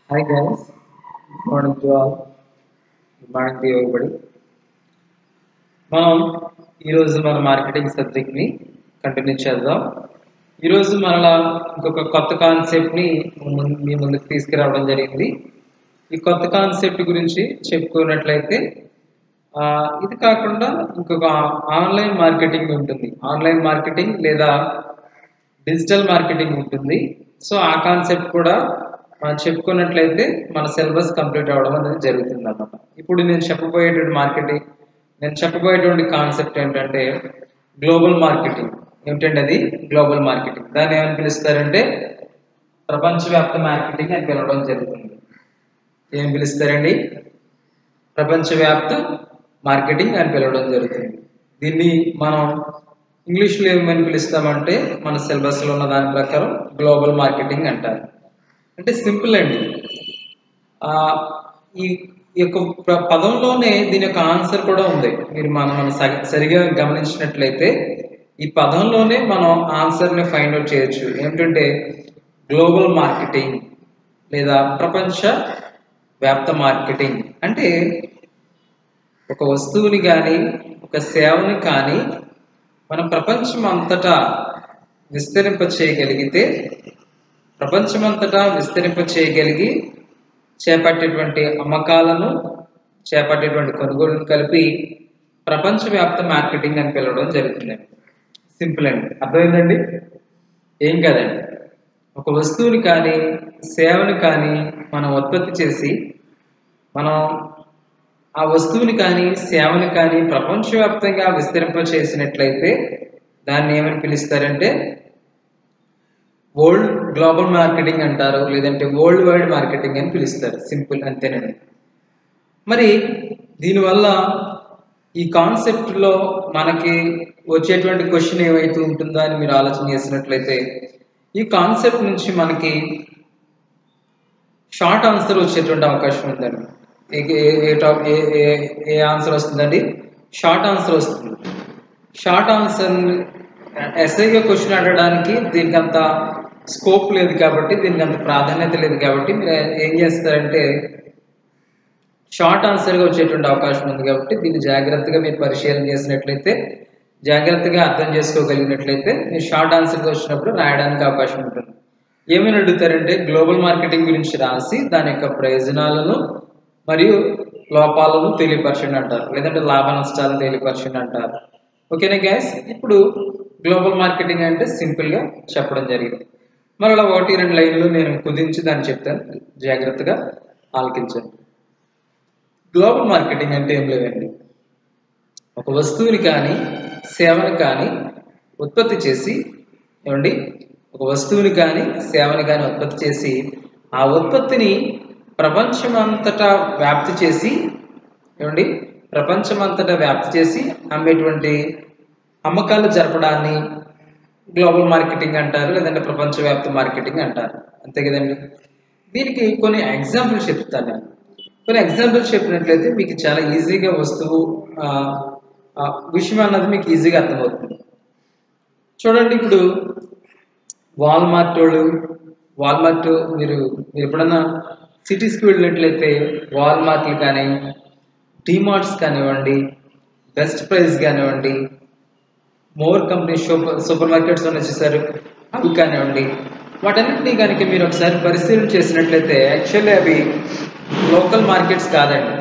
Hi guys, good morning to all. Good morning to everybody. మనం ఈరోజు మన marketing సబ్జెక్ట్ని కంటిన్యూ చేద్దాం ఈరోజు మరలా ఇంకొక కొత్త కాన్సెప్ట్ని ముందు- మీ ముందుకు తీసుకురావడం జరిగింది ఈ కొత్త కాన్సెప్ట్ గురించి చెప్పుకున్నట్లయితే ఆ, ఇది కాకుండా ఇంకొక ఆన్లైన్ మార్కెటింగ్ ఉంటుంది ఆన్లైన్ మార్కెటింగ్ లేదా డిజిటల్ మార్కెటింగ్ ఉంటుంది సో ఆ కాన్సెప్ట్ కూడా మనం చెప్పుకున్నట్లయితే మన సిలబస్ కంప్లీట్ అవ్వడం అనేది జరుగుతుంది అన్నమాట ఇప్పుడు నేను చెప్పబోయేటువంటి మార్కెటింగ్ నేను చెప్పబోయేటువంటి కాన్సెప్ట్ ఏంటంటే గ్లోబల్ మార్కెటింగ్ ఏమిటంటే అది గ్లోబల్ మార్కెటింగ్ దాన్ని ఏమని పిలుస్తారంటే ప్రపంచవ్యాప్త మార్కెటింగ్ అని పిలవడం జరుగుతుంది ఏం పిలుస్తారండి ప్రపంచవ్యాప్త మార్కెటింగ్ అని పిలవడం జరుగుతుంది దీన్ని మనం ఇంగ్లీష్లో ఏమని పిలుస్తామంటే మన సిలబస్లో ఉన్న దాని ప్రకారం గ్లోబల్ మార్కెటింగ్ అంటారు అంటే సింపుల్ అండి ఆ, ఈ ఈ యొక్క ప్ర- పదంలోనే దీని యొక్క ఆన్సర్ కూడా ఉంది మీరు మనం మనం సగ- సరిగా గమనించినట్లయితే ఈ పదంలోనే మనం ఆన్సర్ని ఫైండ్ అవుట్ చేయొచ్చు ఏమిటంటే గ్లోబల్ మార్కెటింగ్ లేదా ప్రపంచ వ్యాప్త మార్కెటింగ్ అంటే ఒక వస్తువుని కానీ ఒక సేవని కానీ మన ప్రపంచం అంతటా విస్తరింప చేయగలిగితే ప్రపంచమంతటా విస్తరింప చేయగలిగి చేపట్టేటువంటి అమ్మకాలను చేపట్టేటువంటి కొనుగోలును కలిపి ప్రపంచవ్యాప్త మార్కెటింగ్ అని పిలవడం జరుగుతుందండి సింపుల్ అండి అర్థమైందండి ఏం కాదండి ఒక వస్తువుని కానీ సేవని కానీ మనం ఉత్పత్తి చేసి మనం ఆ వస్తువుని కానీ సేవని కానీ ప్రపంచవ్యాప్తంగా విస్తరింప చేసినట్లయితే దాన్ని ఏమని పిలుస్తారంటే వరల్డ్ గ్లోబల్ మార్కెటింగ్ అంటారు లేదంటే వరల్డ్ వైడ్ మార్కెటింగ్ అని పిలుస్తారు సింపుల్ అంతేనండి మరి దీనివల్ల ఈ కాన్సెప్ట్లో మనకి వచ్చేటువంటి క్వశ్చన్ ఏమైతే ఉంటుందో అని మీరు ఆలోచన చేసినట్లయితే ఈ కాన్సెప్ట్ నుంచి మనకి షార్ట్ ఆన్సర్ వచ్చేటువంటి అవకాశం ఉందండి a- a- a top a a- a answer వస్తుందండి షార్ట్ ఆన్సర్ వస్తుంది షార్ట్ ఆన్సర్ ఎస్ఐగా క్వశ్చన్ అడగడానికి దీనికి అంత స్కోప్ లేదు కాబట్టి దీనికి అంత ప్రాధాన్యత లేదు కాబట్టి మీరు ఏం చేస్తారంటే షార్ట్ ఆన్సర్గా వచ్చేటువంటి అవకాశం ఉంది కాబట్టి దీన్ని జాగ్రత్తగా మీరు పరిశీలన చేసినట్లయితే జాగ్రత్తగా అర్థం చేసుకోగలిగినట్లయితే మీరు షార్ట్ ఆన్సర్గా వచ్చినప్పుడు రాయడానికి అవకాశం ఉంటుంది ఏమని అడుగుతారంటే గ్లోబల్ మార్కెటింగ్ గురించి రాసి దాని యొక్క ప్రయోజనాలను మరియు లోపాలను తెలియపరచండి అంటారు లేదంటే లాభ నష్టాలను తెలియపరచండి అంటారు ఓకేనా గ్యాస్ ఇప్పుడు గ్లోబల్ మార్కెటింగ్ అంటే సింపుల్గా చెప్పడం జరిగింది మరలా ఒకటి రెండు లైన్లు నేను కుదించి దాన్ని చెప్తాను జాగ్రత్తగా ఆలకించండి గ్లోబల్ మార్కెటింగ్ అంటే ఏం లేదండి ఒక వస్తువుని కానీ సేవని కానీ ఉత్పత్తి చేసి ఏమండి ఒక వస్తువుని కానీ సేవని కానీ ఉత్పత్తి చేసి ఆ ఉత్పత్తిని ప్రపంచమంతటా వ్యాప్తి చేసి ఏమండి ప్రపంచమంతటా వ్యాప్తి చేసి అమ్మేటువంటి అమ్మకాలు జరపడాన్ని గ్లోబల్ మార్కెటింగ్ అంటారు లేదంటే ప్రపంచవ్యాప్త మార్కెటింగ్ అంటారు అంతే కదండి దీనికి కొన్ని ఎగ్జాంపుల్స్ చెప్తాను నేను కొన్ని ఎగ్జాంపుల్స్ చెప్పినట్లయితే మీకు చాలా ఈజీగా వస్తువు ఆ, ఆ, విషయం అన్నది మీకు ఈజీగా అర్థమవుతుంది చూడండి ఇప్పుడు వాల్మార్ట్ వాళ్ళు వాల్మార్ట్ మీరు మీరు ఎప్పుడన్నా సిటీస్కి వెళ్ళినట్లయితే వాల్మార్ట్లు కానీ డిమార్ట్స్ కానివ్వండి బెస్ట్ ప్రైస్ కానివ్వండి More company super super markets అని వచ్చేసారు అవి కానివ్వండి వాటన్నిటినీ కనుక మీరు ఒకసారి పరిశీలన చేసినట్లయితే యాక్చువల్లీ అవి లోకల్ మార్కెట్స్ కాదండి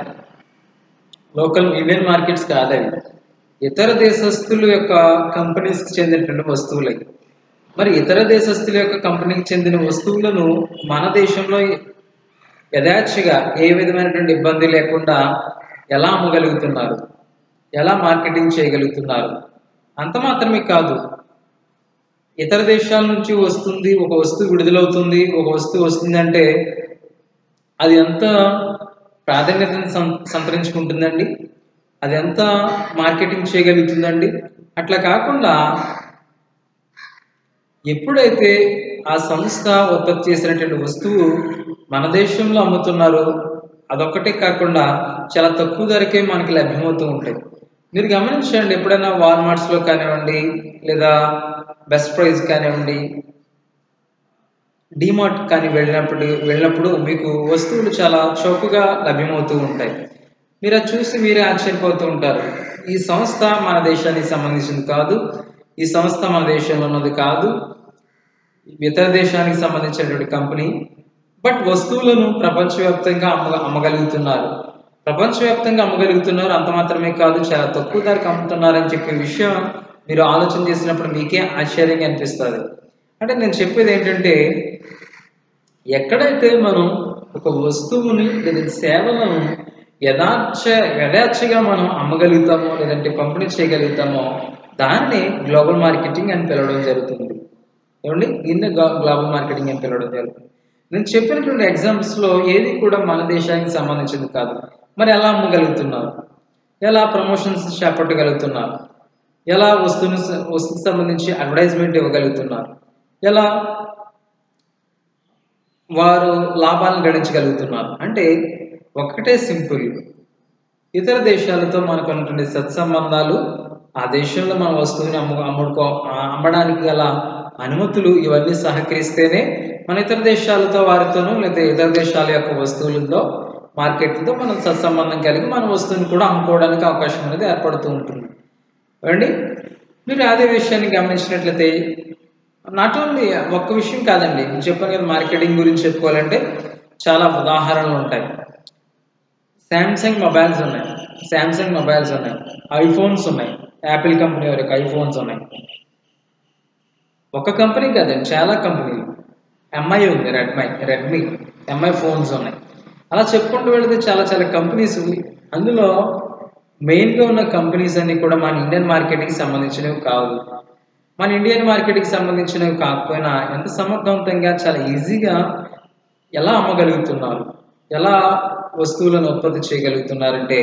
లోకల్ ఇండియన్ మార్కెట్స్ కాదవి ఇతర దేశస్తుల యొక్క కంపెనీస్కి చెందినటువంటి వస్తువులు అవి. మరి ఇతర దేశస్తుల యొక్క కంపెనీకి చెందిన వస్తువులను మన దేశంలో యథాచ్ఛగా ఏ విధమైనటువంటి ఇబ్బంది లేకుండా ఎలా అమ్మగలుగుతున్నారు ఎలా మార్కెటింగ్ చేయగలుగుతున్నారు అంత మాత్రమే కాదు ఇతర దేశాల నుంచి వస్తుంది ఒక వస్తువు విడుదలవుతుంది ఒక వస్తువు వస్తుందంటే అది ఎంత ప్రాధాన్యతను సం- సంతరించుకుంటుందండి అది ఎంత మార్కెటింగ్ చేయగలుగుతుందండి అట్లా కాకుండా ఎప్పుడైతే ఆ సంస్థ ఉత్పత్తి చేసినటువంటి వస్తువు మన దేశంలో అమ్ముతున్నారో అదొక్కటే కాకుండా చాలా తక్కువ ధరకే మనకి లభ్యమవుతూ ఉంటాయి మీరు గమనించండి ఎప్పుడైనా వాల్మార్ట్స్లో కానివ్వండి లేదా బెస్ట్ ప్రైస్ కానివ్వండి డిమార్ట్ కానీ వెళ్ళినప్పుడు వెళ్ళినప్పుడు మీకు వస్తువులు చాలా చౌకగా లభ్యమవుతూ ఉంటాయి మీరు అది చూసి మీరే ఆశ్చర్యపోతూ ఉంటారు ఈ సంస్థ మన దేశానికి సంబంధించింది కాదు ఈ సంస్థ మన దేశంలో ఉన్నది కాదు ఇతర దేశానికి సంబంధించినటువంటి కంపెనీ బట్ వస్తువులను ప్రపంచవ్యాప్తంగా అమ్మ అమ్మగలుగుతున్నారు ప్రపంచవ్యాప్తంగా అమ్మగలుగుతున్నారు అంత మాత్రమే కాదు చాలా తక్కువ ధరకు అమ్ముతున్నారని చెప్పే విషయం మీరు ఆలోచన చేసినప్పుడు మీకే ఆశ్చర్యంగా అనిపిస్తుంది అంటే నేను చెప్పేది ఏంటంటే ఎక్కడైతే మనం ఒక వస్తువుని లేదా సేవలను యథార్థ యథార్థగా మనం అమ్మగలుగుతామో లేదంటే పంపిణీ చేయగలుగుతామో దాన్ని గ్లోబల్ మార్కెటింగ్ అని పిలవడం జరుగుతుంది ఏమండి దీన్ని గ్లోబల్ మార్కెటింగ్ అని పిలవడం జరుగుతుంది నేను చెప్పినటువంటి ఎగ్జాంపుల్స్లో ఏది కూడా మన దేశానికి సంబంధించింది కాదు మరి ఎలా అమ్మగలుగుతున్నారు ఎలా ప్రమోషన్స్ చేపట్టగలుగుతున్నారు ఎలా వస్తువుని వస్తువుకి సంబంధించి అడ్వర్టైజ్మెంట్ ఇవ్వగలుగుతున్నారు ఎలా వారు లాభాలను గణించగలుగుతున్నారు అంటే ఒకటే సింపుల్ ఇతర దేశాలతో మనకు ఉన్నటువంటి సత్సంబంధాలు ఆ దేశంలో మన వస్తువుని అమ్ము అమ్ముడుకో అమ్మడానికి గల అనుమతులు ఇవన్నీ సహకరిస్తేనే మన ఇతర దేశాలతో వారితోనూ లేదా ఇతర దేశాల యొక్క వస్తువులతో మార్కెట్లతో మనం సత్సంబంధం కలిగి మన వస్తువుని కూడా అమ్ముకోవడానికి అవకాశం అనేది ఏర్పడుతూ ఉంటుంది అండి మీరు అదే విషయాన్ని గమనించినట్లయితే నాట్ ఓన్లీ ఒక్క విషయం కాదండి నేను చెప్పాను కదా మార్కెటింగ్ గురించి చెప్పుకోవాలంటే చాలా ఉదాహరణలు ఉంటాయి శాంసంగ్ మొబైల్స్ ఉన్నాయి శాంసంగ్ మొబైల్స్ ఉన్నాయి ఐఫోన్స్ ఉన్నాయి యాపిల్ కంపెనీ వరకు ఐఫోన్స్ ఉన్నాయి ఒక కంపెనీ కాదండి చాలా కంపెనీలు ఎంఐ ఉంది రెడ్మై రెడ్మీ ఎంఐ ఫోన్స్ ఉన్నాయి అలా చెప్పుకుంటూ వెళితే చాలా చాలా కంపెనీస్ అందులో మెయిన్గా ఉన్న కంపెనీస్ అన్ని కూడా మన ఇండియన్ మార్కెట్కి సంబంధించినవి కావు మన ఇండియన్ మార్కెట్కి సంబంధించినవి కాకపోయినా ఎంత సమర్థవంతంగా చాలా ఈజీగా ఎలా అమ్మగలుగుతున్నారు ఎలా వస్తువులను ఉత్పత్తి చేయగలుగుతున్నారంటే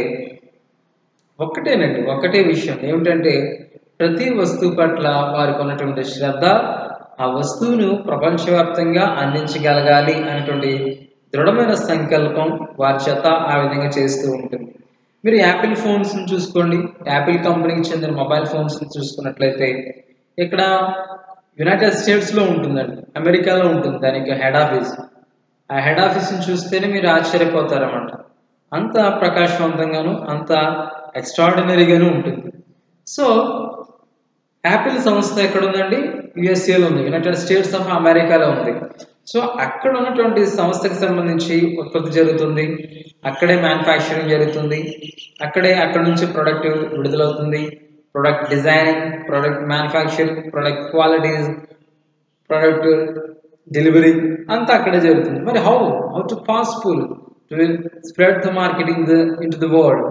ఒక్కటేనండి ఒక్కటే విషయం ఏమిటంటే ప్రతి వస్తువు పట్ల వారికి ఉన్నటువంటి శ్రద్ధ ఆ వస్తువును ప్రపంచవ్యాప్తంగా అందించగలగాలి అనేటువంటి దృఢమైన సంకల్పం వారి చేత ఆ విధంగా చేస్తూ ఉంటుంది మీరు యాపిల్ ఫోన్స్ని చూసుకోండి యాపిల్ కంపెనీకి చెందిన మొబైల్ ఫోన్స్ని చూసుకున్నట్లయితే ఇక్కడ యునైటెడ్ స్టేట్స్లో ఉంటుందండి అమెరికాలో ఉంటుంది దానికి హెడ్ ఆఫీస్ ఆ హెడ్ ఆఫీస్ని చూస్తేనే మీరు ఆశ్చర్యపోతారన్నమాట అంత ప్రకాశవంతంగాను అంత ఎక్స్ట్రాడినరీగాను ఉంటుంది సో యాపిల్ సంస్థ ఎక్కడ ఉందండి యుఎస్ఏలో ఉంది యునైటెడ్ స్టేట్స్ ఆఫ్ అమెరికాలో ఉంది సో అక్కడ ఉన్నటువంటి సంస్థకి సంబంధించి ఉత్పత్తి జరుగుతుంది అక్కడే మ్యానుఫ్యాక్చరింగ్ జరుగుతుంది అక్కడే అక్కడ నుంచి ప్రోడక్ట్ విడుదలవుతుంది product designing product manufacturing product qualities product delivery అంతా అక్కడే జరుగుతుంది మరి how how to possible to spread the marketing in to the world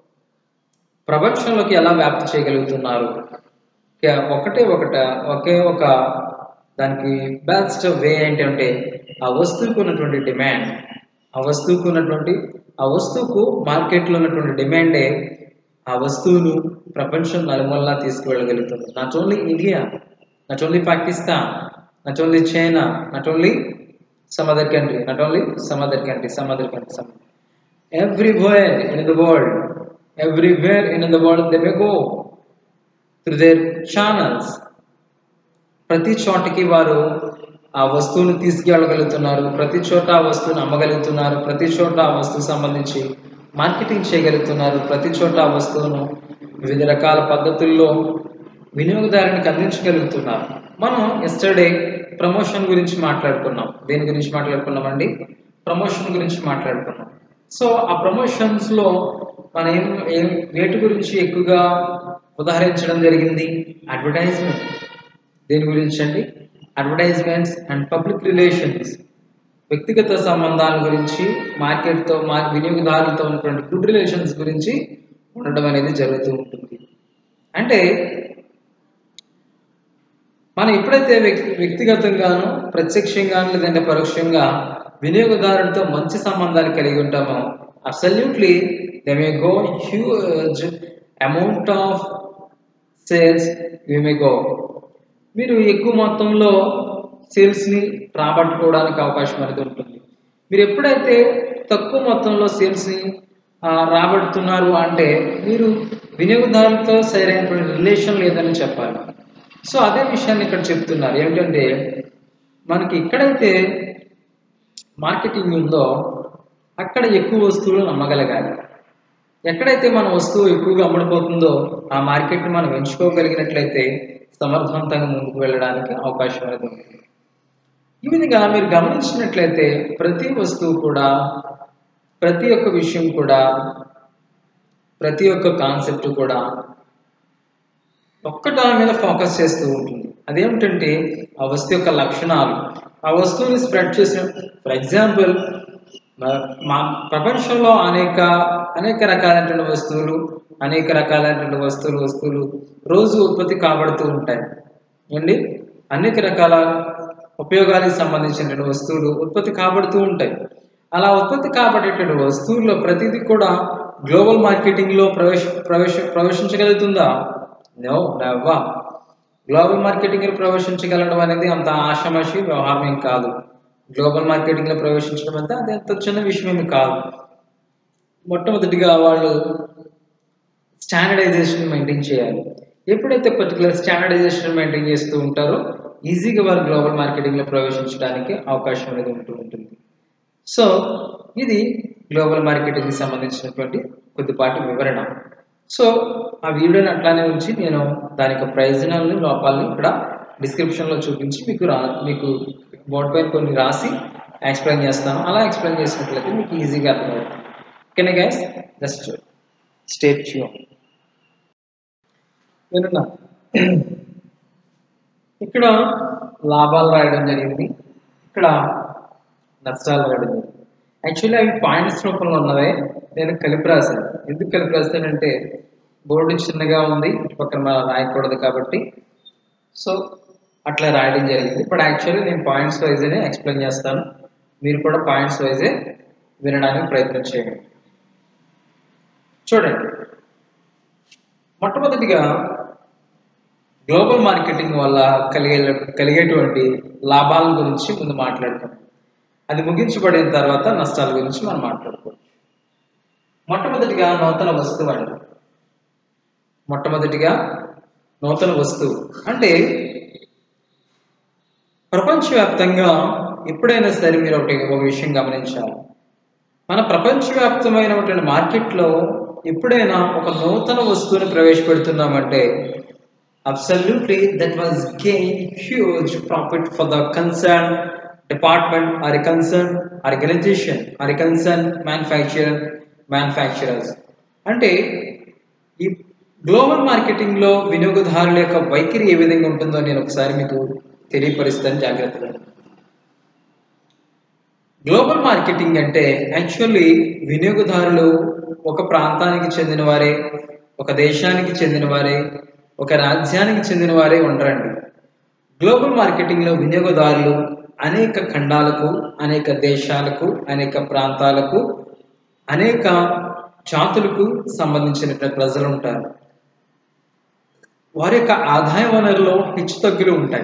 ప్రపంచంలోకి ఎలా వ్యాప్తి చేయగలుగుతున్నారు ఒకటే ఒకట ఒకే ఒక దానికి బెస్ట్ వే ఏంటంటే ఆ వస్తువుకు ఉన్నటువంటి డిమాండ్ ఆ వస్తువుకు ఉన్నటువంటి ఆ వస్తువుకు మార్కెట్లో ఉన్నటువంటి డిమాండే ఆ వస్తువును ప్రపంచం నలుమూలలా తీసుకువెళ్ళగలుగుతుంది not only India not only Pakistan not only China not only some other country not only some other country some other country some everywhere in the world everywhere in the world they may go through their channels ప్రతి చోటకి వారు ఆ వస్తువును తీసుకెళ్ళగలుగుతున్నారు ప్రతి చోట ఆ వస్తువును అమ్మగలుగుతున్నారు ప్రతి చోట ఆ వస్తువు సంబంధించి మార్కెటింగ్ చేయగలుగుతున్నారు ప్రతి చోట ఆ వస్తువును వివిధ రకాల పద్ధతుల్లో వినియోగదారునికి అందించగలుగుతున్నారు మనం ఎస్టర్డే ప్రమోషన్ గురించి మాట్లాడుకున్నాం దేని గురించి మాట్లాడుకున్నామండి ప్రమోషన్ గురించి మాట్లాడుకున్నాం సో ఆ ప్రమోషన్స్లో మనం ఏం ఏం వేటి గురించి ఎక్కువగా ఉదాహరించడం జరిగింది అడ్వర్టైజ్మెంట్ దేని గురించి అండి అడ్వర్టైజ్మెంట్స్ అండ్ పబ్లిక్ రిలేషన్స్ వ్యక్తిగత సంబంధాల గురించి మార్కెట్తో మా వినియోగదారులతో ఉన్నటువంటి గుడ్ రిలేషన్స్ గురించి ఉండడం అనేది జరుగుతూ ఉంటుంది అంటే మనం ఎప్పుడైతే వ్యక్తి వ్యక్తిగతంగాను ప్రత్యక్షంగాను లేదంటే పరోక్షంగా వినియోగదారుడితో మంచి సంబంధాలు కలిగి ఉంటామో absolutely they may go huge amount of sales we may go మీరు ఎక్కువ మొత్తంలో సేల్స్ని రాబట్టుకోవడానికి అవకాశం అనేది ఉంటుంది మీరు ఎప్పుడైతే తక్కువ మొత్తంలో సేల్స్ని రాబడుతున్నారు అంటే మీరు వినియోగదారులతో సరైనటువంటి రిలేషన్ లేదని చెప్పాలి సో అదే విషయాన్ని ఇక్కడ చెప్తున్నారు ఏమిటంటే మనకి ఎక్కడైతే మార్కెటింగ్ ఉందో అక్కడ ఎక్కువ వస్తువులు నమ్మగలగాలి ఎక్కడైతే మన వస్తువు ఎక్కువగా అమ్ముడుపోతుందో ఆ మార్కెట్ని మనం ఎంచుకోగలిగినట్లయితే సమర్థవంతంగా ముందుకు వెళ్ళడానికి అవకాశం అనేది ఉంటుంది ఈ విధంగా మీరు గమనించినట్లయితే ప్రతి వస్తువు కూడా ప్రతి ఒక్క విషయం కూడా ప్రతి ఒక్క కాన్సెప్ట్ కూడా ఒక్క దాని మీద ఫోకస్ చేస్తూ ఉంటుంది అదేమిటంటే ఆ వస్తువు యొక్క లక్షణాలు ఆ వస్తువుని స్ప్రెడ్ చేసిన ఫర్ ఎగ్జాంపుల్ మా ప్రపంచంలో అనేక అనేక రకాలైనటువంటి వస్తువులు అనేక రకాలైనటువంటి వస్తువులు వస్తువులు రోజు ఉత్పత్తి కాబడుతూ ఉంటాయి ఏంటి అనేక రకాల ఉపయోగాలకు సంబంధించినటువంటి వస్తువులు ఉత్పత్తి కాబడుతూ ఉంటాయి అలా ఉత్పత్తి కాబడేటువంటి వస్తువుల్లో ప్రతిదీ కూడా గ్లోబల్ మార్కెటింగ్లో ప్రవేశ ప్రవేశ ప్రవేశించగలుగుతుందా నో నవ్వా గ్లోబల్ మార్కెటింగ్లో ప్రవేశించగలడం అనేది అంత ఆషామాషి వ్యవహారం ఏం కాదు గ్లోబల్ మార్కెటింగ్లో ప్రవేశించడం అంటే అది అంత చిన్న విషయం ఏమి కాదు మొట్టమొదటిగా వాళ్ళు స్టాండర్డైజేషన్ మెయింటైన్ చేయాలి ఎప్పుడైతే పర్టికులర్ స్టాండర్డైజేషన్ మెయింటైన్ చేస్తూ ఉంటారో ఈజీగా వారు గ్లోబల్ మార్కెటింగ్లో ప్రవేశించడానికి అవకాశం అనేది ఉంటూ ఉంటుంది సో ఇది గ్లోబల్ మార్కెటింగ్కి సంబంధించినటువంటి కొద్దిపాటి వివరణ సో ఆ వీడియోని అట్లానే ఉంచి నేను దాని యొక్క ప్రయోజనాలను లోపాలని ఇక్కడ డిస్క్రిప్షన్లో చూపించి మీకు రా మీకు బోర్డు పైన కొన్ని రాసి ఎక్స్ప్లెయిన్ చేస్తాను అలా ఎక్స్ప్లెయిన్ చేసినట్లయితే మీకు ఈజీగా అర్థమవుతుంది ఓకేనా గైస్ జస్ట్ స్టేట్ ష్యూర్ వినున్నా ఇక్కడ లాభాలు రాయడం జరిగింది ఇక్కడ నష్టాలు రాయడం జరిగింది యాక్చువల్లీ అవి పాయింట్స్ రూపంలో ఉన్నవే నేను కలిపి రాశాను ఎందుకు కలిపి రాశానంటే బోర్డు చిన్నగా ఉంది పక్కన మనం రాయకూడదు కాబట్టి సో అట్లా రాయడం జరిగింది ఇప్పుడు యాక్చువల్లీ నేను పాయింట్స్ వైజే ఎక్స్ప్లెయిన్ చేస్తాను మీరు కూడా పాయింట్స్ వైజే వినడానికి ప్రయత్నం చేయండి చూడండి మొట్టమొదటిగా గ్లోబల్ మార్కెటింగ్ వల్ల కలిగే కలిగేటువంటి లాభాల గురించి ముందు మాట్లాడతాం అది ముగించబడిన తర్వాత నష్టాల గురించి మనం మాట్లాడుకోవచ్చు మొట్టమొదటిగా నూతన వస్తువు అండి మొట్టమొదటిగా నూతన వస్తువు అంటే ప్రపంచవ్యాప్తంగా ఎప్పుడైనా సరే మీరు ఒకటి ఒక విషయం గమనించాలి మన ప్రపంచవ్యాప్తమైనటువంటి మార్కెట్లో ఎప్పుడైనా ఒక నూతన వస్తువుని ప్రవేశపెడుతున్నామంటే absolutely that was gain huge profit for the concern department or a concern organisation or a concern manufacturer manufacturers అంటే ఈ గ్లోబల్ మార్కెటింగ్లో వినియోగదారుల యొక్క వైఖరి ఏ విధంగా ఉంటుందో నేను ఒకసారి మీకు తెలియపరుస్తాను జాగ్రత్తగా గ్లోబల్ మార్కెటింగ్ అంటే యాక్చువల్లీ వినియోగదారులు ఒక ప్రాంతానికి చెందిన వారే ఒక దేశానికి చెందిన వారే ఒక రాజ్యానికి చెందిన వారే ఉండరండి గ్లోబల్ మార్కెటింగ్లో వినియోగదారులు అనేక ఖండాలకు అనేక దేశాలకు అనేక ప్రాంతాలకు అనేక జాతులకు సంబంధించినటువంటి ప్రజలు ఉంటారు వారి యొక్క ఆదాయ వనరులో హెచ్చుతగ్గులు ఉంటాయి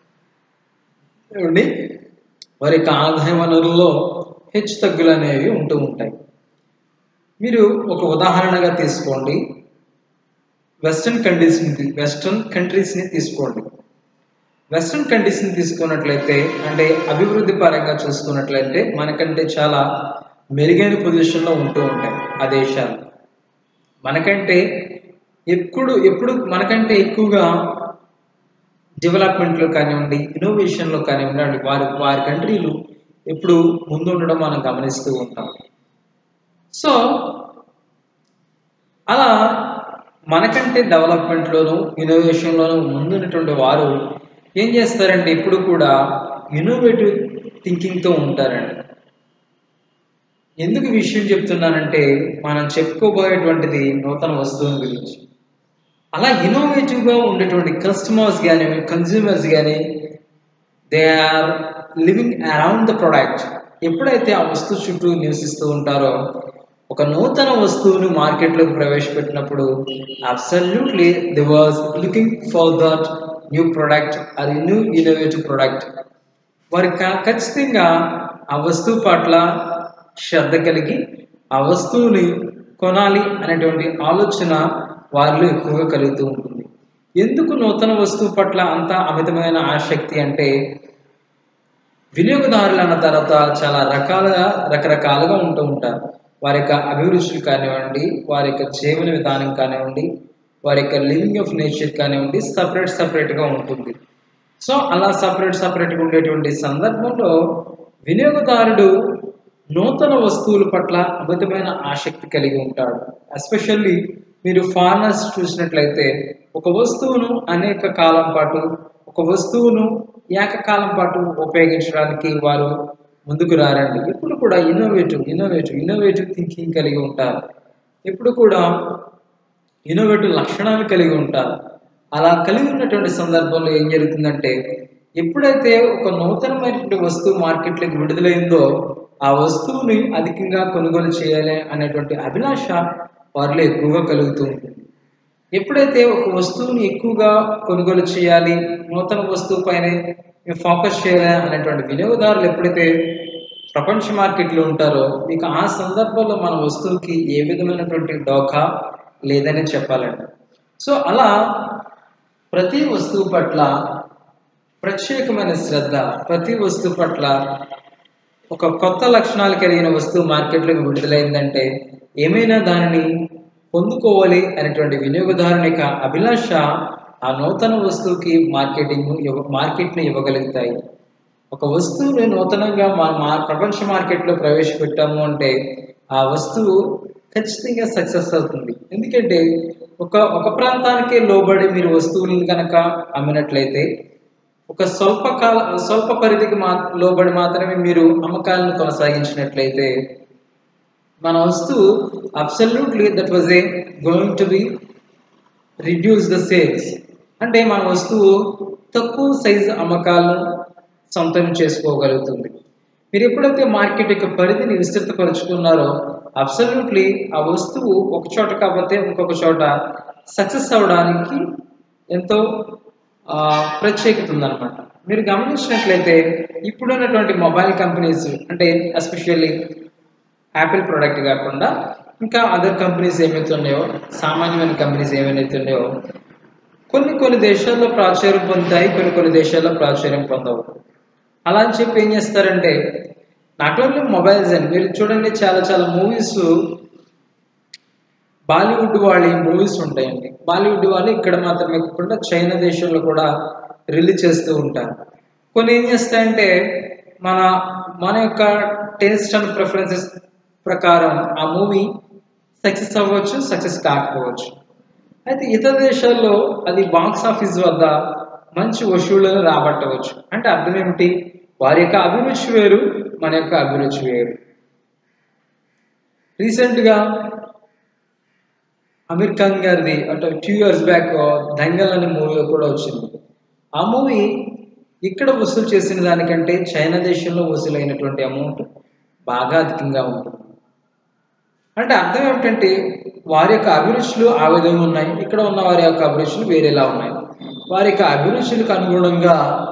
ఏమండి వారి యొక్క ఆదాయ వనరుల్లో హెచ్చుతగ్గులు అనేవి ఉంటూ ఉంటాయి మీరు ఒక ఉదాహరణగా తీసుకోండి వెస్ట్రన్ కంట్రీస్ని వెస్ట్రన్ కంట్రీస్ని తీసుకోండి వెస్ట్రన్ కంట్రీస్ని తీసుకున్నట్లయితే అంటే అభివృద్ధి పరంగా చూసుకున్నట్లయితే మనకంటే చాలా మెరుగైన పొజిషన్లో ఉంటూ ఉంటాయి ఆ దేశాలు మనకంటే ఎప్పుడు ఎప్పుడు మనకంటే ఎక్కువగా డెవలప్మెంట్లో కానివ్వండి ఇన్నోవేషన్లో కానివ్వండి వారి వారి కంట్రీలు ఎప్పుడు ముందు ఉండడం మనం గమనిస్తూ ఉంటాం సో అలా మనకంటే డెవలప్మెంట్లోను ఇన్నోవేషన్లోను ముందున్నటువంటి వారు ఏం చేస్తారంటే ఇప్పుడు కూడా ఇన్నోవేటివ్ థింకింగ్తో ఉంటారండి ఎందుకు విషయం చెప్తున్నానంటే మనం చెప్పుకోబోయేటువంటిది నూతన వస్తువుల గురించి అలా ఇన్నోవేటివ్గా ఉండేటువంటి కస్టమర్స్ కానీ కన్జ్యూమర్స్ కానీ they are living around the product ఎప్పుడైతే ఆ వస్తువు చుట్టూ నివసిస్తూ ఉంటారో ఒక నూతన వస్తువును మార్కెట్లోకి ప్రవేశపెట్టినప్పుడు absolutely the was looking for that new product అది న్యూ ఇన్నోవేటివ్ ప్రొడక్ట్ వారి ఖచ్చితంగా ఆ వస్తువు పట్ల శ్రద్ధ కలిగి ఆ వస్తువుని కొనాలి అనేటువంటి ఆలోచన వారిలో ఎక్కువగా కలుగుతూ ఉంటుంది ఎందుకు నూతన వస్తువు పట్ల అంత అమితమైన ఆసక్తి అంటే వినియోగదారులు అన్న తర్వాత చాలా రకాలుగా రకరకాలుగా ఉంటూ ఉంటారు వారి యొక్క అభిరుచులు కానివ్వండి వారి యొక్క జీవన విధానం కానివ్వండి వారి యొక్క లివింగ్ ఆఫ్ నేచర్ కానివ్వండి సపరేట్ సపరేట్గా ఉంటుంది సో అలా సపరేట్ సపరేట్గా ఉండేటువంటి సందర్భంలో వినియోగదారుడు నూతన వస్తువుల పట్ల అమితమైన ఆసక్తి కలిగి ఉంటాడు ఎస్పెషల్లీ మీరు ఫారినర్స్ చూసినట్లయితే ఒక వస్తువును అనేక కాలం పాటు ఒక వస్తువును ఏకకాలం పాటు ఉపయోగించడానికి వారు ముందుకు రారండి ఎప్పుడు కూడా ఇన్నోవేటివ్ ఇన్నోవేటివ్ ఇన్నోవేటివ్ థింకింగ్ కలిగి ఉంటారు ఎప్పుడు కూడా ఇన్నోవేటివ్ లక్షణాలు కలిగి ఉంటారు అలా కలిగి ఉన్నటువంటి సందర్భంలో ఏం జరుగుతుందంటే ఎప్పుడైతే ఒక నూతనమైనటువంటి వస్తువు మార్కెట్లోకి విడుదలైందో ఆ వస్తువుని అధికంగా కొనుగోలు చేయాలి అనేటువంటి అభిలాష వారిలో ఎక్కువగా కలుగుతూ ఉంటుంది ఎప్పుడైతే ఒక వస్తువుని ఎక్కువగా కొనుగోలు చేయాలి నూతన వస్తువు పైన ఫోకస్ చేయాలి అనేటువంటి వినియోగదారులు ఎప్పుడైతే ప్రపంచ మార్కెట్లో ఉంటారో మీకు ఆ సందర్భంలో మన వస్తువుకి ఏ విధమైనటువంటి డోకా లేదని చెప్పాలండి సో అలా ప్రతి వస్తువు పట్ల ప్రత్యేకమైన శ్రద్ధ ప్రతి వస్తువు పట్ల ఒక కొత్త లక్షణాలు కలిగిన వస్తువు మార్కెట్లోకి విడుదలైందంటే ఏమైనా దానిని పొందుకోవాలి అనేటువంటి వినియోగదారుని యొక్క అభిలాష ఆ నూతన వస్తువుకి మార్కెటింగ్ మార్కెట్ని ఇవ్వగలుగుతాయి ఒక వస్తువుని నూతనంగా మా మా ప్రపంచ మార్కెట్లో ప్రవేశపెట్టాము అంటే ఆ వస్తువు ఖచ్చితంగా సక్సెస్ అవుతుంది ఎందుకంటే ఒక ఒక ప్రాంతానికే లోబడి మీరు వస్తువులను కనుక అమ్మినట్లయితే ఒక స్వల్ప కాల స్వల్ప పరిధికి మా లోబడి మాత్రమే మీరు అమ్మకాలను కొనసాగించినట్లయితే మన వస్తువు absolutely that was a going to be reduce the sales అంటే మన వస్తువు తక్కువ సైజు అమ్మకాలను సొంతం చేసుకోగలుగుతుంది మీరు ఎప్పుడైతే మార్కెట్ యొక్క పరిధిని విస్తృతపరుచుకున్నారో అబ్సల్యూట్లీ ఆ వస్తువు ఒక చోట కాకపోతే ఇంకొక చోట సక్సెస్ అవ్వడానికి ఎంతో ప్రత్యేకత ఉందన్నమాట మీరు గమనించినట్లయితే ఇప్పుడున్నటువంటి మొబైల్ కంపెనీస్ అంటే ఎస్పెషల్లీ యాపిల్ ప్రోడక్ట్ కాకుండా ఇంకా అదర్ కంపెనీస్ ఏమైతే ఉన్నాయో సామాన్యమైన కంపెనీస్ ఏమైతే ఉన్నాయో కొన్ని కొన్ని దేశాల్లో ప్రాచుర్యం పొందుతాయి కొన్ని కొన్ని దేశాల్లో ప్రాచుర్యం పొందవు అలా అని చెప్పి ఏం చేస్తారంటే నాట్ ఓన్లీ మొబైల్స్ అని మీరు చూడండి చాలా చాలా మూవీస్ బాలీవుడ్ వాళ్ళ మూవీస్ ఉంటాయండి బాలీవుడ్ వాళ్ళు ఇక్కడ మాత్రమే కాకుండా చైనా దేశంలో కూడా రిలీజ్ చేస్తూ ఉంటారు కొన్ని ఏం చేస్తాయంటే మన మన యొక్క టేస్ట్ అండ్ ప్రిఫరెన్సెస్ ప్రకారం ఆ మూవీ సక్సెస్ అవ్వచ్చు సక్సెస్ కాకపోవచ్చు అయితే ఇతర దేశాల్లో అది బాక్స్ ఆఫీస్ వద్ద మంచి వసూళ్లను రాబట్టవచ్చు అంటే అర్థం ఏమిటి వారి యొక్క అభిరుచి వేరు మన యొక్క అభిరుచి వేరు రీసెంట్గా అమీర్ ఖాన్ గారిది అంటే టూ ఇయర్స్ బ్యాక్ దంగల్ అనే మూవీ కూడా వచ్చింది ఆ మూవీ ఇక్కడ వసూలు చేసిన దానికంటే చైనా దేశంలో వసూలైనటువంటి అమౌంట్ బాగా అధికంగా ఉంటుంది అంటే అర్థం ఏమిటంటే వారి యొక్క అభిరుచులు ఆ విధంగా ఉన్నాయి ఇక్కడ ఉన్న వారి యొక్క అభిరుచులు వేరేలా ఉన్నాయి వారి యొక్క అభిరుచులకు అనుగుణంగా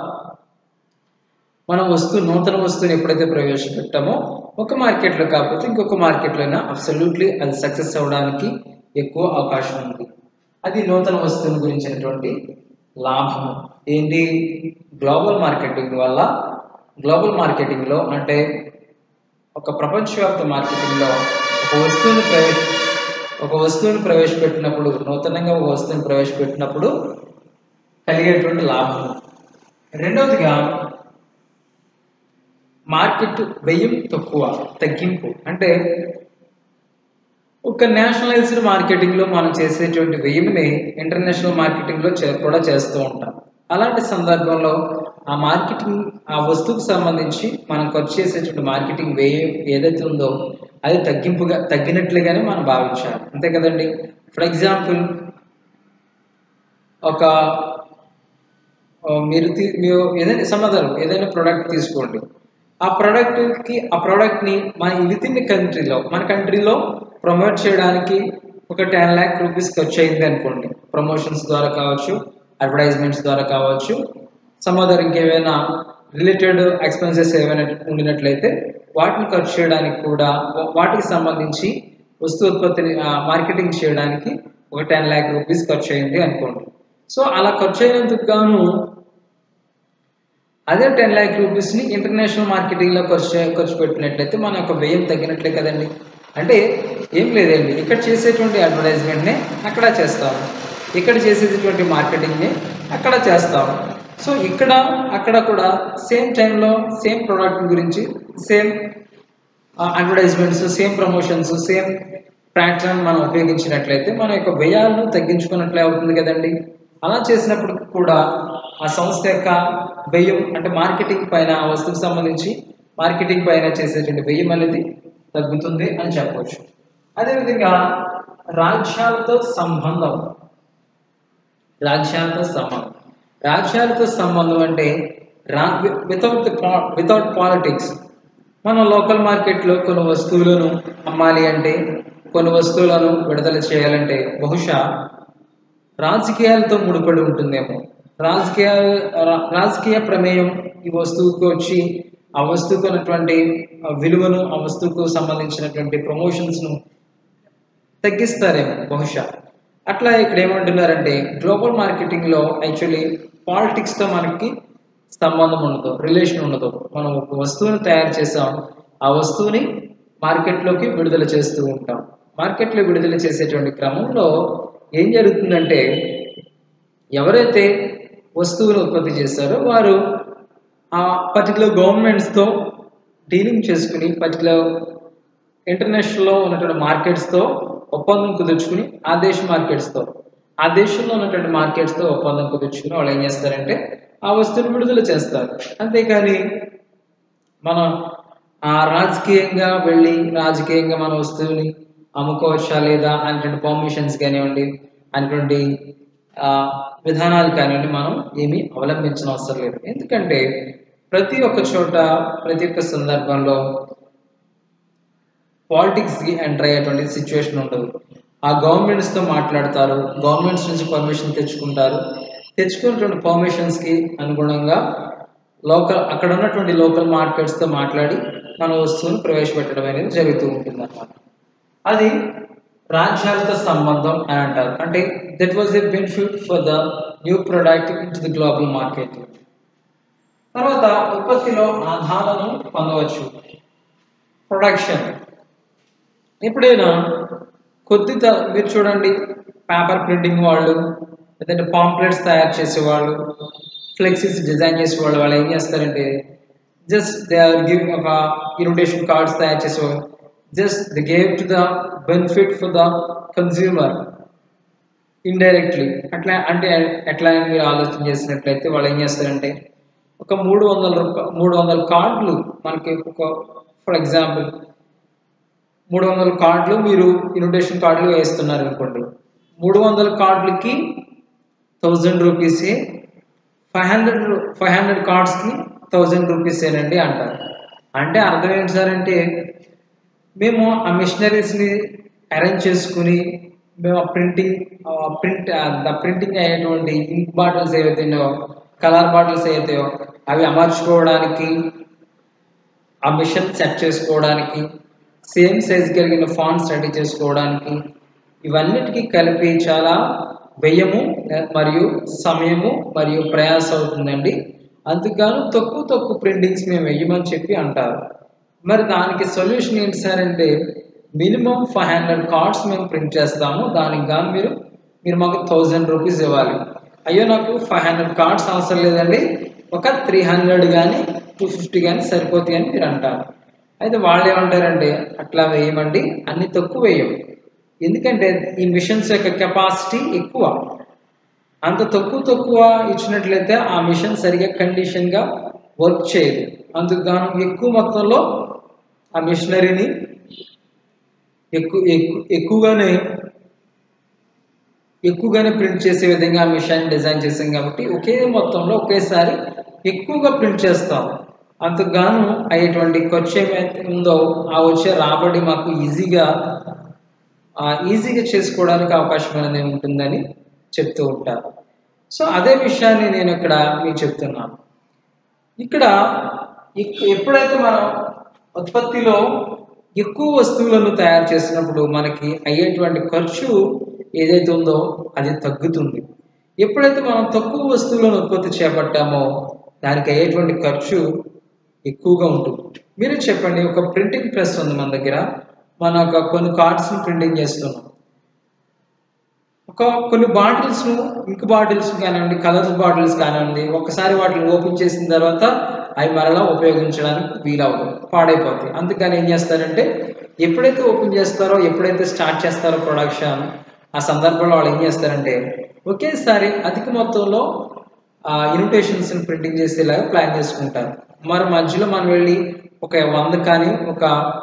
మనం వస్తువు నూతన వస్తువుని ఎప్పుడైతే ప్రవేశపెట్టామో ఒక మార్కెట్లో కాకపోతే ఇంకొక మార్కెట్లోనే అబ్సల్యూట్లీ అది సక్సెస్ అవ్వడానికి ఎక్కువ అవకాశం ఉంది అది నూతన వస్తువుని గురించినటువంటి లాభం ఏంటి గ్లోబల్ మార్కెటింగ్ వల్ల గ్లోబల్ మార్కెటింగ్లో అంటే ఒక ప్రపంచవ్యాప్త మార్కెటింగ్లో ఒక వస్తువుని ప్రవేశ ఒక వస్తువుని ప్రవేశపెట్టినప్పుడు నూతనంగా ఒక వస్తువుని ప్రవేశపెట్టినప్పుడు కలిగేటువంటి లాభం రెండవదిగా మార్కెట్ వ్యయం తక్కువ తగ్గింపు అంటే ఒక నేషనలైజ్డ్ మార్కెటింగ్లో మనం చేసేటువంటి వ్యయంని ఇంటర్నేషనల్ మార్కెటింగ్లో కూడా చేస్తూ ఉంటాం అలాంటి సందర్భంలో ఆ మార్కెటింగ్ ఆ వస్తువుకు సంబంధించి మనం ఖర్చు చేసేటువంటి మార్కెటింగ్ వ్యయం ఏదైతే ఉందో అది తగ్గింపుగా తగ్గినట్లుగానే మనం భావించాలి అంతే కదండి ఫర్ ఎగ్జాంపుల్ ఒక మీరు మీరు ఏదైనా సమాధానం ఏదైనా ప్రోడక్ట్ తీసుకోండి ఆ ప్రోడక్ట్కి ఆ ప్రోడక్ట్ని మన విత్ ఇన్ కంట్రీలో మన కంట్రీలో ప్రమోట్ చేయడానికి ఒక టెన్ ల్యాక్ రూపీస్ ఖర్చు అయింది అనుకోండి ప్రమోషన్స్ ద్వారా కావచ్చు అడ్వర్టైజ్మెంట్స్ ద్వారా కావచ్చు సమ్ అదర్ ఇంకేమైనా రిలేటెడ్ ఎక్స్పెన్సెస్ ఏమైనా ఉండినట్లయితే వాటిని ఖర్చు చేయడానికి కూడా వాటికి సంబంధించి వస్తు ఉత్పత్తిని మార్కెటింగ్ చేయడానికి ఒక టెన్ ల్యాక్ రూపీస్ ఖర్చు అయింది అనుకోండి సో అలా ఖర్చు అయినందుకు గాను అదే టెన్ ల్యాక్ రూపీస్ని ఇంటర్నేషనల్ మార్కెటింగ్లో ఖర్చు ఖర్చు పెట్టినట్లయితే మన యొక్క వ్యయం తగ్గినట్లే కదండి అంటే ఏం లేదండి ఇక్కడ చేసేటువంటి అడ్వర్టైజ్మెంట్నే అక్కడ చేస్తాము ఇక్కడ చేసేటటువంటి మార్కెటింగ్ని అక్కడ చేస్తాము సో ఇక్కడ అక్కడ కూడా సేమ్ టైంలో సేమ్ ప్రోడక్ట్ గురించి same advertisements same promotions same platform మనం ఉపయోగించినట్లయితే మన యొక్క వ్యయాలను తగ్గించుకున్నట్లే అవుతుంది కదండి అలా చేసినప్పుడు కూడా ఆ సంస్థ యొక్క వ్యయం అంటే మార్కెటింగ్ పైన ఆ వస్తువుకు సంబంధించి మార్కెటింగ్ పైన చేసేటువంటి వ్యయం అనేది తగ్గుతుంది అని చెప్పవచ్చు అదేవిధంగా రాజ్యాలతో సంబంధం రాజ్యాలతో సంబంధం రాజ్యాలతో సంబంధం అంటే రా వితౌట్ వితౌట్ పాలిటిక్స్ మనం లోకల్ మార్కెట్లో కొన్ని వస్తువులను అమ్మాలి అంటే కొన్ని వస్తువులను విడుదల చేయాలంటే బహుశా రాజకీయాలతో ముడిపడి ఉంటుందేమో రాజకీయ రా- రాజకీయ ప్రమేయం ఈ వస్తువుకు వచ్చి ఆ వస్తువుకు ఉన్నటువంటి ఆ విలువను ఆ వస్తువుకు సంబంధించినటువంటి ప్రమోషన్స్ను తగ్గిస్తారేమో బహుశా అట్లా ఇక్కడ ఏమంటున్నారంటే గ్లోబల్ మార్కెటింగ్లో యాక్చువల్లీ పాలిటిక్స్తో మనకి సంబంధం ఉండదు రిలేషన్ ఉండదు మనం ఒక వస్తువుని తయారు చేసాం ఆ వస్తువుని మార్కెట్లోకి విడుదల చేస్తూ ఉంటాం మార్కెట్లో విడుదల చేసేటువంటి క్రమంలో ఏం జరుగుతుందంటే ఎవరైతే వస్తువును ఉత్పత్తి చేస్తారో వారు ఆ పర్టికులర్ గవర్నమెంట్స్తో డీలింగ్ చేసుకుని పర్టికులర్ ఇంటర్నేషనల్లో ఉన్నటువంటి మార్కెట్స్తో ఒప్పందం కుదుర్చుకుని ఆ దేశ మార్కెట్స్తో ఆ దేశంలో ఉన్నటువంటి మార్కెట్స్తో ఒప్పందం కుదుర్చుకుని వాళ్ళు ఏం చేస్తారంటే ఆ వస్తువుని విడుదల చేస్తారు అంతేకాని మనం ఆ రాజకీయంగా వెళ్ళి రాజకీయంగా మన వస్తువుని అమ్ముకోవచ్చా లేదా అనేటువంటి పర్మిషన్స్ కానివ్వండి అనేటువంటి ఆ, విధానాలు కానివ్వండి మనం ఏమీ అవలంబించిన అవసరం లేదు ఎందుకంటే ప్రతి ఒక్క చోట ప్రతి ఒక్క సందర్భంలో పాలిటిక్స్కి ఎంటర్ అయ్యేటువంటి సిచ్యువేషన్ ఉండదు ఆ గవర్నమెంట్స్తో మాట్లాడతారు గవర్నమెంట్స్ నుంచి పర్మిషన్ తెచ్చుకుంటారు తెచ్చుకున్నటువంటి పర్మిషన్స్కి అనుగుణంగా లోకల్ అక్కడ ఉన్నటువంటి లోకల్ మార్కెట్స్తో మాట్లాడి మన వస్తువును ప్రవేశపెట్టడం అనేది జరుగుతూ ఉంటుంది అన్నమాట అది రాజ్యాలతో సంబంధం అని అంటారు అంటే that was a benefit for the new product in the global market తర్వాత ఉత్పత్తిలో ఆదాలను పొందవచ్చు ప్రొడక్షన్ ఎప్పుడైనా కొద్ది త- మీరు చూడండి పేపర్ ప్రింటింగ్ వాళ్ళు లేదంటే పాంప్లెట్స్ తయారు చేసేవాళ్ళు ఫ్లెక్సీస్ డిజైన్ చేసేవాళ్ళు వాళ్ళు ఏం చేస్తారంటే జస్ట్ దే ఆర్ గివింగ్ ఒక ఇన్విటేషన్ కార్డ్స్ తయారు చేసేవాళ్ళు just the gave to the benefit for the consumer indirectly అట్లా అంటే ఎట్లా అని మీరు ఆలోచన చేసినట్లయితే వాళ్ళు ఏం చేస్తారంటే ఒక మూడు వందల రూపాయ మూడు వందల కార్డులు మనకి ఒక ఫర్ ఎగ్జాంపుల్ మూడు వందల కార్డులు మీరు ఇన్విటేషన్ కార్డులు వేస్తున్నారు అనుకోండి మూడు వందల కార్డులకి థౌజండ్ రూపీసే ఫైవ్ హండ్రెడ్ ఫైవ్ హండ్రెడ్ కార్డ్స్కి థౌజండ్ రూపీసేనండి అంటారు అంటే అర్థం ఏంటి సార్ అంటే మేము ఆ మిషనరీస్ని అరేంజ్ చేసుకుని మేము ఆ ప్రింటింగ్ ప్రింట్ ద ప్రింటింగ్ అయ్యేటువంటి ఇంక్ బాటిల్స్ ఏవైతున్నాయో కలర్ బాటిల్స్ ఏవైతాయో అవి అమర్చుకోవడానికి ఆ మిషన్ సెట్ చేసుకోవడానికి సేమ్ సైజ్ కలిగిన ఫాంట్స్ రెడీ చేసుకోవడానికి ఇవన్నిటికీ కలిపి చాలా వ్యయము మరియు సమయము మరియు ప్రయాస అవుతుందండి అందుకని తక్కువ తక్కువ ప్రింటింగ్స్ మేము వెయ్యమని చెప్పి అంటారు మరి దానికి సొల్యూషన్ ఏంటి సార్ అంటే మినిమం ఫైవ్ హండ్రెడ్ కార్డ్స్ మేము ప్రింట్ చేస్తాము దానికి గాను మీరు మీరు మాకు థౌజండ్ రూపీస్ ఇవ్వాలి అయ్యో నాకు ఫైవ్ హండ్రెడ్ కార్డ్స్ అవసరం లేదండి ఒక త్రీ హండ్రెడ్ కానీ టూ ఫిఫ్టీ కానీ సరిపోతాయి అని మీరు అంటారు అయితే వాళ్ళు ఏమంటారంటే అట్లా వేయమండి అన్ని తక్కువ వేయం ఎందుకంటే ఈ మిషన్స్ యొక్క కెపాసిటీ ఎక్కువ అంత తక్కువ తక్కువ ఇచ్చినట్లయితే ఆ మిషన్ సరిగా కండిషన్గా వర్క్ చేయదు అందుకు గాను ఎక్కువ మొత్తంలో ఆ మిషనరీని ఎక్కువ ఎక్కువ ఎక్కువగానే ఎక్కువగానే ప్రింట్ చేసే విధంగా ఆ మిషన్ డిజైన్ చేసాం కాబట్టి ఒకే మొత్తంలో ఒకేసారి ఎక్కువగా ప్రింట్ చేస్తాం అందుకు గాను అయ్యేటువంటి ఖర్చు ఏమైతే ఉందో ఆ వచ్చే రాబడి మాకు ఈజీగా ఆ, ఈజీగా చేసుకోవడానికి అవకాశం అనేది ఉంటుందని చెప్తూ ఉంటారు సో అదే విషయాన్ని నేను ఇక్కడ మీకు చెప్తున్నాను ఇక్కడ ఎక్- ఎప్పుడైతే మనం ఉత్పత్తిలో ఎక్కువ వస్తువులను తయారు చేసినప్పుడు మనకి అయ్యేటువంటి ఖర్చు ఏదైతే ఉందో అది తగ్గుతుంది ఎప్పుడైతే మనం తక్కువ వస్తువులను ఉత్పత్తి చేపట్టామో దానికి అయ్యేటువంటి ఖర్చు ఎక్కువగా ఉంటుంది మీరే చెప్పండి ఒక ప్రింటింగ్ ప్రెస్ ఉంది మన దగ్గర మన ఒక కొన్ని కార్డ్స్ని ప్రింటింగ్ చేస్తున్నాం ఒక కొన్ని బాటిల్స్ను ఇంక్ బాటిల్స్ కానివ్వండి కలర్స్ బాటిల్స్ కానివ్వండి ఒకసారి వాటిని ఓపెన్ చేసిన తర్వాత అవి మరలా ఉపయోగించడానికి వీలవదు పాడైపోతాయి అందుకని ఏం చేస్తారంటే ఎప్పుడైతే ఓపెన్ చేస్తారో ఎప్పుడైతే స్టార్ట్ చేస్తారో ప్రొడక్షన్ ఆ సందర్భంలో వాళ్ళు ఏం చేస్తారంటే ఒకేసారి అధిక మొత్తంలో ఇన్విటేషన్స్ ప్రింటింగ్ చేసేలాగా ప్లాన్ చేసుకుంటారు మరి మధ్యలో మనం వెళ్ళి ఒక వంద కానీ ఒక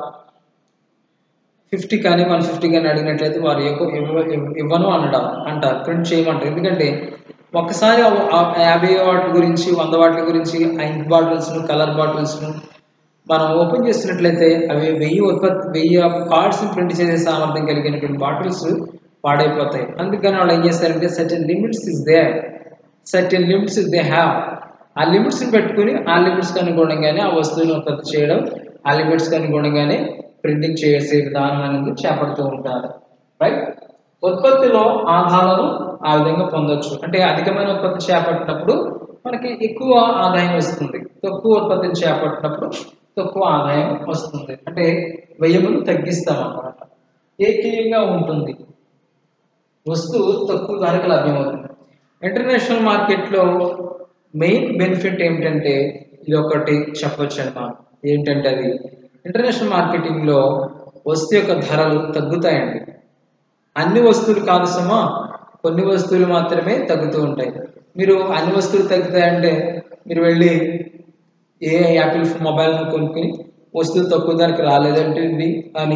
ఫిఫ్టీ కానీ వన్ ఫిఫ్టీ కానీ అడిగినట్లయితే వారు ఎక్కువ ఇవ్వ- ఇవ్వ- ఇవ్వను అనడం అంటారు ప్రింట్ చేయమంటారు ఎందుకంటే ఒకసారి ఆ- ఆ యాభై వాటి గురించి వంద వాటి గురించి ఆ ఇంక్ బాటిల్స్ను కలర్ బాటిల్స్ను మనం ఓపెన్ చేసినట్లయితే అవి వెయ్యి ఉత్పత్తి వెయ్యి కార్డ్స్ని ప్రింట్ చేసే సామర్థ్యం కలిగినటువంటి బాటిల్స్ పాడైపోతాయి అందుకని వాళ్ళు ఏం చేస్తారంటే certain limits is there certain limits they have ఆ లిమిట్స్ని పెట్టుకుని ఆ లిమిట్స్కి అనుగుణంగానే ఆ వస్తువుని ఉత్పత్తి చేయడం ఆ లిమిట్స్కి అనుగుణంగానే ప్రింటింగ్ చేసే విధానం అనేది చేపడుతూ ఉంటారు రైట్ ఉత్పత్తిలో ఆదాలను ఆ విధంగా పొందొచ్చు అంటే అధికమైన ఉత్పత్తి చేపట్టినప్పుడు మనకి ఎక్కువ ఆదాయం వస్తుంది తక్కువ ఉత్పత్తిని చేపట్టినప్పుడు తక్కువ ఆదాయం వస్తుంది అంటే వ్యయమును తగ్గిస్తాం అన్నమాట ఏకీయంగా ఉంటుంది వస్తువు తక్కువ ధరకు లభ్యమవుతుంది ఇంటర్నేషనల్ మార్కెట్లో మెయిన్ బెనిఫిట్ ఏమిటంటే ఇది ఒకటి చెప్పొచ్చు అన్నమాట ఏంటంటే అది ఇంటర్నేషనల్ మార్కెటింగ్లో వస్తువు యొక్క ధరలు తగ్గుతాయండి అన్ని వస్తువులు కాదు సుమా కొన్ని వస్తువులు మాత్రమే తగ్గుతూ ఉంటాయి మీరు అన్ని వస్తువులు తగ్గుతాయంటే మీరు వెళ్ళి ఏ యాపిల్ మొబైల్ కొనుక్కుని వస్తువు తక్కువ ధరకు రాలేదంటే అని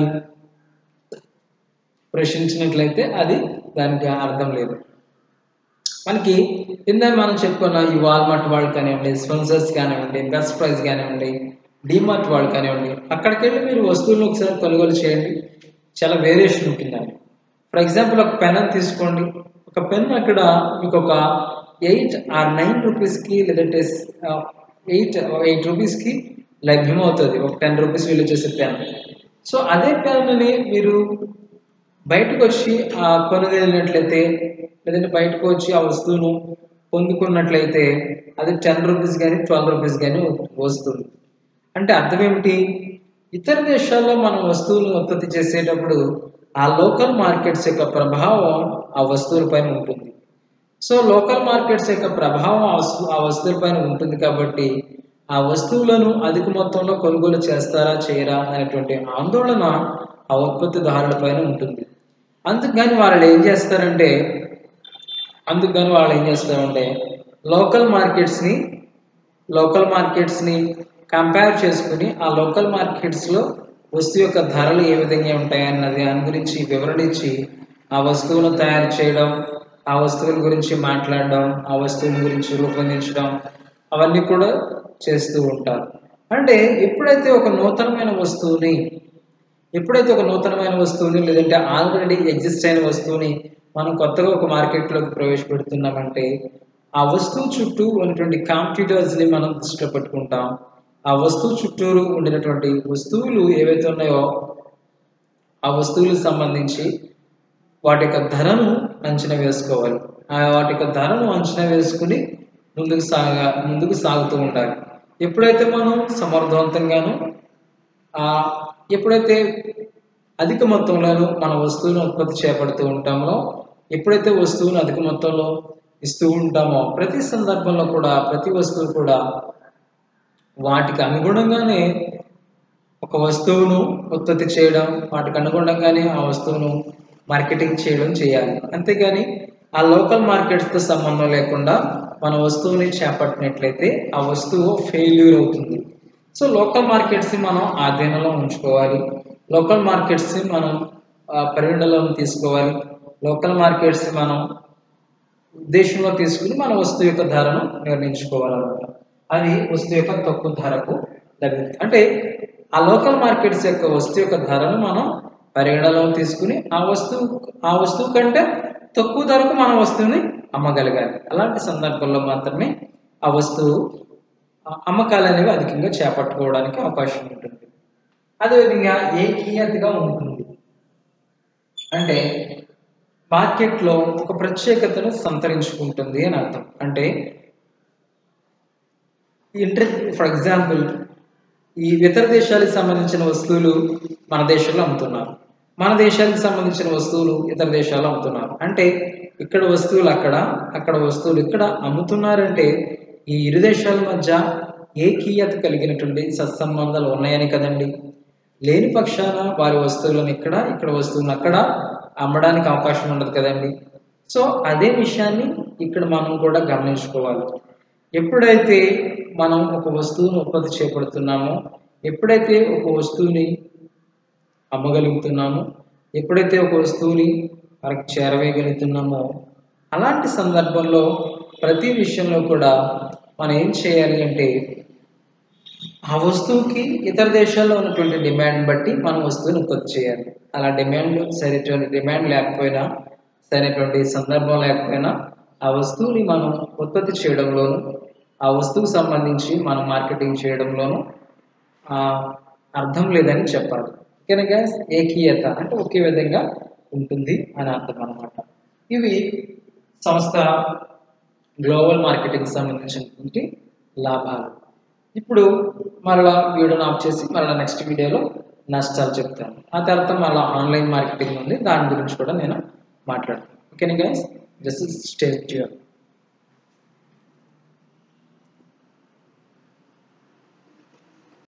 ప్రశ్నించినట్లయితే అది దానికి అర్థం లేదు మనకి ఇందాక మనం చెప్పుకున్న ఈ వాల్మార్ట్ వాళ్ళు కానివ్వండి స్పాన్సర్స్ కానివ్వండి బెస్ట్ ప్రైస్ కానివ్వండి డిమార్ట్ వాళ్ళు కానివ్వండి అక్కడికి వెళ్ళి మీరు వస్తువులను ఒకసారి కొనుగోలు చేయండి చాలా వేరియేషన్ ఉంటుందండి ఫర్ ఎగ్జాంపుల్ ఒక పెన్ తీసుకోండి ఒక పెన్ అక్కడ మీకు ఒక ఎయిట్ ఆర్ నైన్ రూపీస్కి లేదంటే ఎయిట్ ఎయిట్ రూపీస్కి లభ్యమవుతుంది ఒక టెన్ రూపీస్ విలువ చేసే పెన్ సో అదే పెన్ని మీరు బయటకు వచ్చి ఆ కొనుగోలినట్లయితే లేదంటే బయటకు వచ్చి ఆ వస్తువును పొందుకున్నట్లయితే అది టెన్ రూపీస్ కానీ ట్వెల్వ్ రూపీస్ కానీ వస్తుంది అంటే అర్థం ఏమిటి ఇతర దేశాల్లో మనం వస్తువులను ఉత్పత్తి చేసేటప్పుడు ఆ లోకల్ మార్కెట్స్ యొక్క ప్రభావం ఆ వస్తువుల పైన ఉంటుంది సో లోకల్ మార్కెట్స్ యొక్క ప్రభావం ఆ వస్తు ఆ వస్తువుల పైన ఉంటుంది కాబట్టి ఆ వస్తువులను అధిక మొత్తంలో కొనుగోలు చేస్తారా చేయరా అనేటువంటి ఆందోళన ఆ ఉత్పత్తిదారుల పైన ఉంటుంది అందుకని వాళ్ళు ఏం చేస్తారంటే అందుకని వాళ్ళు ఏం చేస్తారంటే లోకల్ మార్కెట్స్ని లోకల్ మార్కెట్స్ని కంపేర్ చేసుకుని ఆ లోకల్ మార్కెట్స్లో వస్తువు యొక్క ధరలు ఏ విధంగా ఉంటాయన్నది దాని గురించి వివరణ ఇచ్చి ఆ వస్తువును తయారు చేయడం ఆ వస్తువుల గురించి మాట్లాడడం ఆ వస్తువుల గురించి రూపొందించడం అవన్నీ కూడా చేస్తూ ఉంటారు అంటే ఎప్పుడైతే ఒక నూతనమైన వస్తువుని ఎప్పుడైతే ఒక నూతనమైన వస్తువుని లేదంటే ఆల్రెడీ ఎగ్జిస్ట్ అయిన వస్తువుని మనం కొత్తగా ఒక మార్కెట్లోకి ప్రవేశపెడుతున్నామంటే ఆ వస్తువు చుట్టూ ఉన్నటువంటి కాంపిటీటర్స్ని మనం దృష్టిలో పెట్టుకుంటాం ఆ వస్తువు చుట్టూరు ఉండినటువంటి వస్తువులు ఏవైతే ఉన్నాయో ఆ వస్తువులకు సంబంధించి వాటి యొక్క ధరను అంచనా వేసుకోవాలి ఆ వాటి యొక్క ధరను అంచనా వేసుకుని ముందుకు సాగ ముందుకు సాగుతూ ఉండాలి ఎప్పుడైతే మనం సమర్థవంతంగాను ఆ ఎప్పుడైతే అధిక మొత్తంలోనూ మన వస్తువును ఉత్పత్తి చేపడుతూ ఉంటామో ఎప్పుడైతే వస్తువును అధిక మొత్తంలో ఇస్తూ ఉంటామో ప్రతి సందర్భంలో కూడా ప్రతి వస్తువు కూడా వాటికి అనుగుణంగానే ఒక వస్తువును ఉత్పత్తి చేయడం వాటికి అనుగుణంగానే ఆ వస్తువును మార్కెటింగ్ చేయడం చేయాలి అంతేగాని ఆ లోకల్ మార్కెట్స్తో సంబంధం లేకుండా మన వస్తువుని చేపట్టినట్లయితే ఆ వస్తువు ఫెయిల్యూర్ అవుతుంది సో లోకల్ మార్కెట్స్ని మనం ఆధీనంలో ఉంచుకోవాలి లోకల్ మార్కెట్స్ని మనం ఆ, పరిగణనలో తీసుకోవాలి లోకల్ మార్కెట్స్ని మనం ఉద్దేశంలో తీసుకుని మన వస్తువు యొక్క ధరను నిర్ణయించుకోవాలన్నమాట అది వస్తువు యొక్క తక్కువ ధరకు లభిస్తుంది అంటే ఆ లోకల్ మార్కెట్స్ యొక్క వస్తువు యొక్క ధరను మనం పరిగణనలో తీసుకుని ఆ వస్తువు ఆ వస్తువు కంటే తక్కువ ధరకు మన వస్తువుని అమ్మగలగాలి అలాంటి సందర్భంలో మాత్రమే ఆ వస్తువు ఆ అమ్మకాలు అనేవి అధికంగా చేపట్టుకోవడానికి అవకాశం ఉంటుంది అదేవిధంగా ఏకీయతగా ఉంటుంది అంటే మార్కెట్లో ఒక ప్రత్యేకతను సంతరించుకుంటుంది అని అర్థం అంటే ఇంటర్ ఫర్ ఎగ్జాంపుల్ ఈ ఇతర దేశాలకు సంబంధించిన వస్తువులు మన దేశంలో అమ్ముతున్నారు మన దేశానికి సంబంధించిన వస్తువులు ఇతర దేశాల్లో అమ్ముతున్నారు అంటే ఇక్కడ వస్తువులు అక్కడ అక్కడ వస్తువులు ఇక్కడ అమ్ముతున్నారంటే ఈ ఇరు దేశాల మధ్య ఏకీయత కలిగినటువంటి సత్సంబంధాలు ఉన్నాయని కదండి లేని పక్షాన వారి వస్తువులను ఇక్కడ ఇక్కడ వస్తువులను అక్కడ అమ్మడానికి అవకాశం ఉండదు కదండి సో అదే విషయాన్ని ఇక్కడ మనం కూడా గమనించుకోవాలి ఎప్పుడైతే మనం ఒక వస్తువును ఉత్పత్తి చేపడుతున్నామో ఎప్పుడైతే ఒక వస్తువుని అమ్మగలుగుతున్నామో ఎప్పుడైతే ఒక వస్తువుని మనకు చేరవేయగలుగుతున్నామో అలాంటి సందర్భంలో ప్రతి విషయంలో కూడా మనం ఏం చేయాలి అంటే ఆ వస్తువుకి ఇతర దేశాల్లో ఉన్నటువంటి డిమాండ్ బట్టి మనం వస్తువుని ఉత్పత్తి చేయాలి అలా డిమాండ్ సరైనటువంటి డిమాండ్ లేకపోయినా సరైనటువంటి సందర్భం లేకపోయినా ఆ వస్తువుని మనం ఉత్పత్తి చేయడంలోను ఆ వస్తువుకు సంబంధించి మనం మార్కెటింగ్ చేయడంలోను ఆ, అర్థం లేదని చెప్పాలి కనుక ఏకీయత అంటే ఒకే విధంగా ఉంటుంది అని అర్థం అనమాట ఇవి సంస్థ గ్లోబల్ మార్కెటింగ్ సంబంధించినటువంటి లాభాలు ఇప్పుడు మరలా వీడియోని ఆఫ్ చేసి మరలా నెక్స్ట్ వీడియోలో నష్టాలు చెప్తాను ఆ తర్వాత మళ్ళీ ఆన్లైన్ మార్కెటింగ్ ఉంది దాని గురించి కూడా నేను మాట్లాడతాను ఓకేనా గైస్ జస్ట్ స్టే ట్యూన్